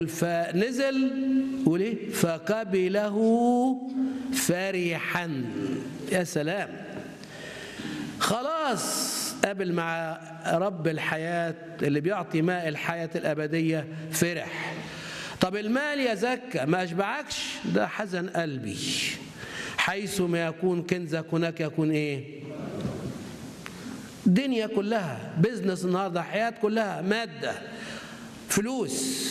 فنزل وليه فقبله فرحا يا سلام خلاص قابل مع رب الحياة اللي بيعطي ماء الحياة الأبدية فرح طب المال يا زكا ما أشبعكش ده حزن قلبي حيث ما يكون كنزك هناك يكون إيه الدنيا كلها بزنس النهارده حياة كلها مادة فلوس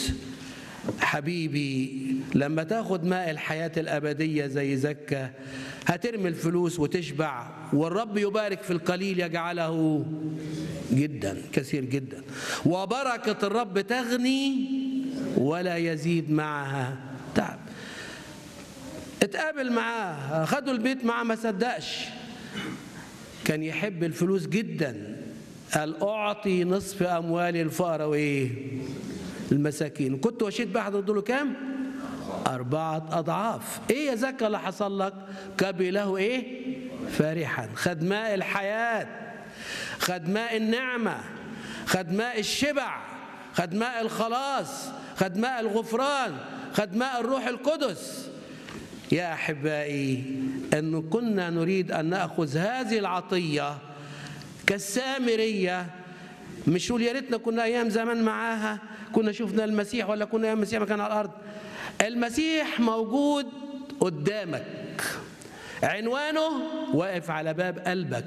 حبيبي لما تاخد ماء الحياة الأبدية زي زكا هترمي الفلوس وتشبع والرب يبارك في القليل يجعله جدا كثير جدا وبركة الرب تغني ولا يزيد معها تعب اتقابل معاه خدوا البيت معاه ما صدقش كان يحب الفلوس جدا قال اعطي نصف اموالي الفقراء وايه المساكين كنت وشيت بحد له كام أربعة أضعاف إيه يا زكا اللي حصل لك قبله إيه فرحا خد ماء الحياة خد ماء النعمة خد ماء الشبع خد ماء الخلاص خد ماء الغفران خد ماء الروح القدس يا أحبائي أن كنا نريد أن نأخذ هذه العطية كالسامرية مش يقول يا ريتنا كنا أيام زمان معاها كنا شفنا المسيح ولا كنا أيام المسيح ما كان على الأرض المسيح موجود قدامك عنوانه واقف على باب قلبك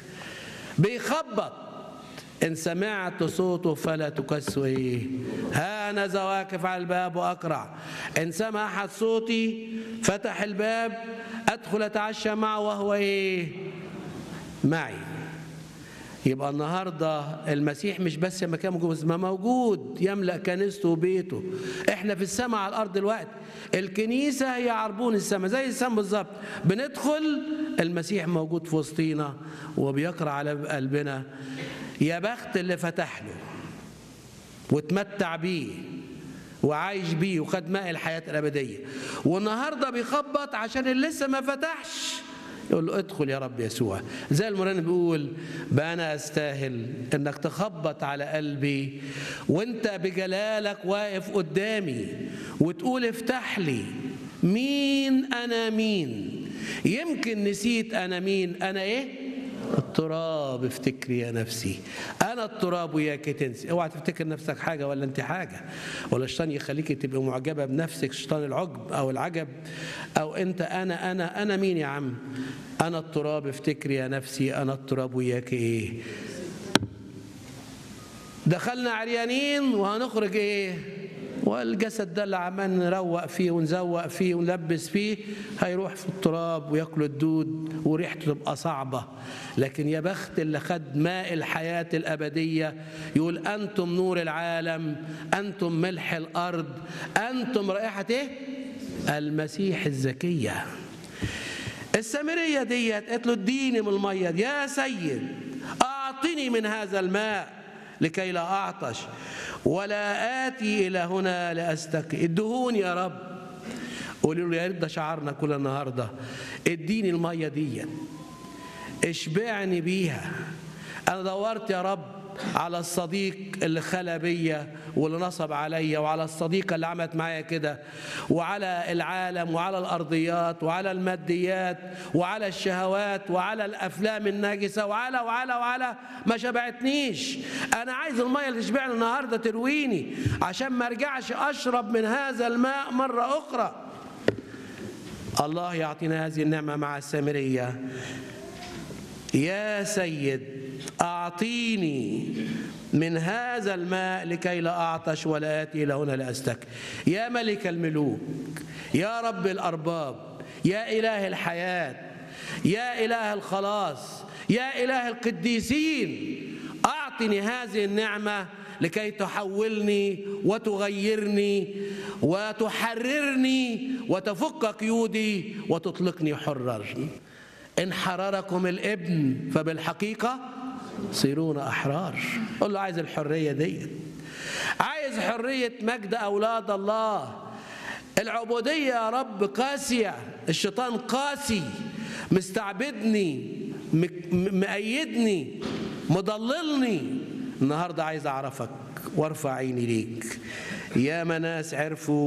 بيخبط إن سمعت صوته فلا تكسوا إيه ها أنا واقف على الباب وأقرع إن سمع أحد صوتي فتح الباب أدخل أتعشى معه وهو إيه معي يبقى النهارده المسيح مش بس مكان موجود ما موجود يملا كنيسته وبيته احنا في السماء على الارض دلوقتي الكنيسه هي عربون السماء زي السماء بالظبط بندخل المسيح موجود في وسطينا وبيقرا على قلبنا يا بخت اللي فتح له وتمتع بيه وعايش بيه وخد ماء الحياه الابديه والنهارده بيخبط عشان اللي لسه ما فتحش يقول له ادخل يا رب يسوع زي المرنم بيقول بقى انا استاهل انك تخبط على قلبي وانت بجلالك واقف قدامي وتقول افتح لي مين انا مين يمكن نسيت انا مين انا ايه التراب افتكري يا نفسي انا التراب وياك تنسي اوعى تفتكر نفسك حاجه ولا انت حاجه ولا الشيطان يخليك تبقى معجبه بنفسك شيطان العجب او العجب او انت انا انا انا مين يا عم انا التراب افتكري يا نفسي انا التراب وياك ايه دخلنا عريانين وهنخرج ايه والجسد ده اللي عمال نروق فيه ونزوق فيه ونلبس فيه هيروح في التراب وياكل الدود وريحته تبقى صعبة لكن يا بخت اللي خد ماء الحياة الأبدية يقول أنتم نور العالم أنتم ملح الأرض أنتم رائحة إيه؟ المسيح الزكية السامرية ديت قالت له اديني من المية دي. يا سيد أعطني من هذا الماء لكي لا أعطش ولا آتي إلى هنا لأستقي ادهوني يا رب قولوا له يا ريت ده شعارنا كل النهارده اديني المية دي اشبعني بيها أنا دورت يا رب على الصديق اللي خلى بيا واللي نصب عليا وعلى الصديقه اللي عملت معايا كده وعلى العالم وعلى الارضيات وعلى الماديات وعلى الشهوات وعلى الافلام الناجسه وعلى وعلى وعلى ما شبعتنيش انا عايز الميه اللي تشبعني النهارده ترويني عشان ما ارجعش اشرب من هذا الماء مره اخرى الله يعطينا هذه النعمه مع السامريه يا سيد أعطيني من هذا الماء لكي لا أعطش ولا آتي إلى هنا لأستك يا ملك الملوك يا رب الأرباب يا إله الحياة يا إله الخلاص يا إله القديسين أعطني هذه النعمة لكي تحولني وتغيرني وتحررني وتفك قيودي وتطلقني حرا إن حرركم الابن فبالحقيقة صيرون أحرار قل له عايز الحرية دي عايز حرية مجد أولاد الله العبودية يا رب قاسية الشيطان قاسي مستعبدني مأيدني مضللني النهاردة عايز أعرفك وارفع عيني ليك يا ناس عرفوا